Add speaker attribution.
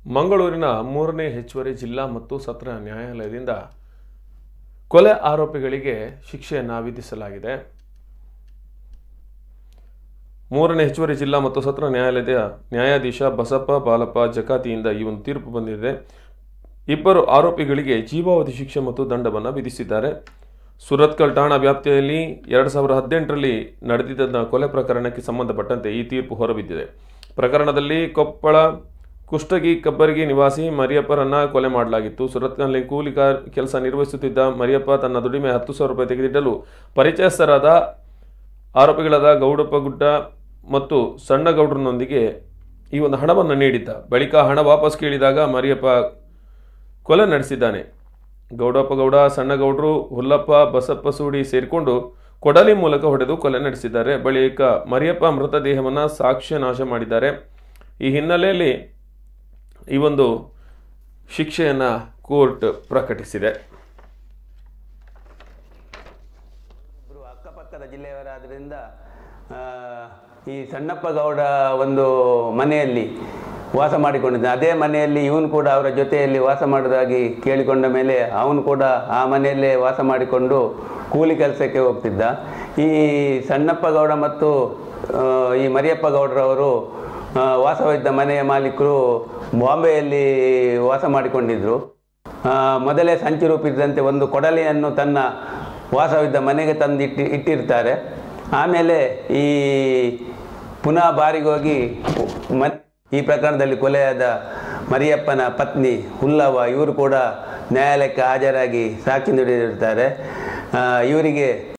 Speaker 1: ಮಂಗಳೂರಿನ ಮೂರನೇ ಹೆಚ್ಚುವರಿ ಜಿಲ್ಲಾ ಮತ್ತು ಸತ್ರ ನ್ಯಾಯಾಲಯದಿಂದ ಕೊಲೆ ಆರೋಪಿಗಳಿಗೆ ಶಿಕ್ಷೆಯನ್ನು ವಿಧಿಸಲಾಗಿದೆ ಮೂರನೇ ಹೆಚ್ಚುವರಿ ಜಿಲ್ಲಾ ಮತ್ತು ಸತ್ರ ನ್ಯಾಯಾಲಯದ ನ್ಯಾಯಾಧೀಶ ಬಸಪ್ಪ ಬಾಲಪ್ಪ ಜಕಾತಿಯಿಂದ ಈ ಒಂದು ತೀರ್ಪು ಬಂದಿದೆ ಇಬ್ಬರು ಆರೋಪಿಗಳಿಗೆ ಜೀವಾವಧಿ ಶಿಕ್ಷೆ ಮತ್ತು ದಂಡವನ್ನು ವಿಧಿಸಿದ್ದಾರೆ ಸುರತ್ಕಲ್ ಠಾಣಾ ವ್ಯಾಪ್ತಿಯಲ್ಲಿ ಎರಡು ಸಾವಿರದ ಹದಿನೆಂಟರಲ್ಲಿ ನಡೆದಿದ್ದ ಕೊಲೆ ಪ್ರಕರಣಕ್ಕೆ ಸಂಬಂಧಪಟ್ಟಂತೆ ಈ ತೀರ್ಪು ಹೊರಬಿದ್ದಿದೆ ಪ್ರಕರಣದಲ್ಲಿ ಕೊಪ್ಪಳ ಕುಷ್ಟಗಿ ಕಬ್ಬರ್ಗಿ ನಿವಾಸಿ ಮರಿಯಪ್ಪರನ್ನ ಕೊಲೆ ಮಾಡಲಾಗಿತ್ತು ಸುರತ್ಕಲ್ನಲ್ಲಿ ಕೂಲಿ ಕಾರ್ ಕೆಲಸ ನಿರ್ವಹಿಸುತ್ತಿದ್ದ ಮರಿಯಪ್ಪ ತನ್ನ ದುಡಿಮೆ ಹತ್ತು ಸಾವಿರ ರೂಪಾಯಿ ತೆಗೆದಿಡಲು ಪರಿಚಯಸ್ಥರಾದ ಆರೋಪಿಗಳಾದ ಗೌಡಪ್ಪ ಗುಡ್ಡ ಮತ್ತು ಸಣ್ಣ ಗೌಡ್ರನೊಂದಿಗೆ ಈ ಒಂದು ಹಣವನ್ನು ನೀಡಿದ್ದ ಬಳಿಕ ಹಣ ವಾಪಸ್ ಕೇಳಿದಾಗ ಮರಿಯಪ್ಪ ಕೊಲೆ ನಡೆಸಿದ್ದಾನೆ ಗೌಡಪ್ಪ ಗೌಡ ಸಣ್ಣಗೌಡರು ಹುಲ್ಲಪ್ಪ ಬಸಪ್ಪ ಸೂಡಿ ಸೇರಿಕೊಂಡು ಕೊಡಲಿ ಮೂಲಕ ಹೊಡೆದು ಕೊಲೆ ನಡೆಸಿದ್ದಾರೆ ಬಳಿಕ ಮರಿಯಪ್ಪ ಮೃತದೇಹವನ್ನು ಸಾಕ್ಷ್ಯ ನಾಶ ಮಾಡಿದ್ದಾರೆ ಈ ಹಿನ್ನೆಲೆಯಲ್ಲಿ ಈ ಒಂದು ಶಿಕ್ಷೆಯನ್ನು ಕೋರ್ಟ್ ಪ್ರಕಟಿಸಿದೆ
Speaker 2: ಇಬ್ಬರು ಅಕ್ಕಪಕ್ಕದ ಜಿಲ್ಲೆಯವರಾದ್ದರಿಂದ ಆ, ಈ ಸಣ್ಣಪ್ಪ ಗೌಡ ಒಂದು ಮನೆಯಲ್ಲಿ ವಾಸ ಮಾಡಿಕೊಂಡಿದ್ದ ಅದೇ ಮನೆಯಲ್ಲಿ ಇವನು ಕೂಡ ಅವರ ಜೊತೆಯಲ್ಲಿ ವಾಸ ಮಾಡೋದಾಗಿ ಕೇಳಿಕೊಂಡ ಮೇಲೆ ಅವನು ಕೂಡ ಆ ಮನೆಯಲ್ಲೇ ವಾಸ ಮಾಡಿಕೊಂಡು ಕೂಲಿ ಕೆಲಸಕ್ಕೆ ಹೋಗ್ತಿದ್ದ ಈ ಸಣ್ಣಪ್ಪ ಗೌಡ ಮತ್ತು ಆ, ಈ ಮರಿಯಪ್ಪ ಗೌಡರವರು ಆ, ವಾಸವಿದ್ದ ಮನೆಯ ಮಾಲೀಕರು ಬಾಂಬೆಯಲ್ಲಿ ವಾಸ ಮಾಡಿಕೊಂಡಿದ್ದರು ಆ, ಮೊದಲೇ ಸಂಚು ರೂಪಿಸಿದಂತೆ ಒಂದು ಕೊಡಲಿಯನ್ನು ತನ್ನ ವಾಸವಿದ್ದ ಮನೆಗೆ ತಂದು ಇಟ್ಟಿ ಇಟ್ಟಿರ್ತಾರೆ ಆಮೇಲೆ ಈ ಪುನಃ ಬಾರಿಗೆ ಹೋಗಿ ಮ ಈ ಪ್ರಕರಣದಲ್ಲಿ ಕೊಲೆಯಾದ ಮರಿಯಪ್ಪನ ಪತ್ನಿ ಹುಲ್ಲವ್ವ ಇವರು ಕೂಡ ನ್ಯಾಯಾಲಯಕ್ಕೆ ಹಾಜರಾಗಿ ಸಾಕ್ಷಿ ನುಡಿದಿರ್ತಾರೆ ಆ, ಇವರಿಗೆ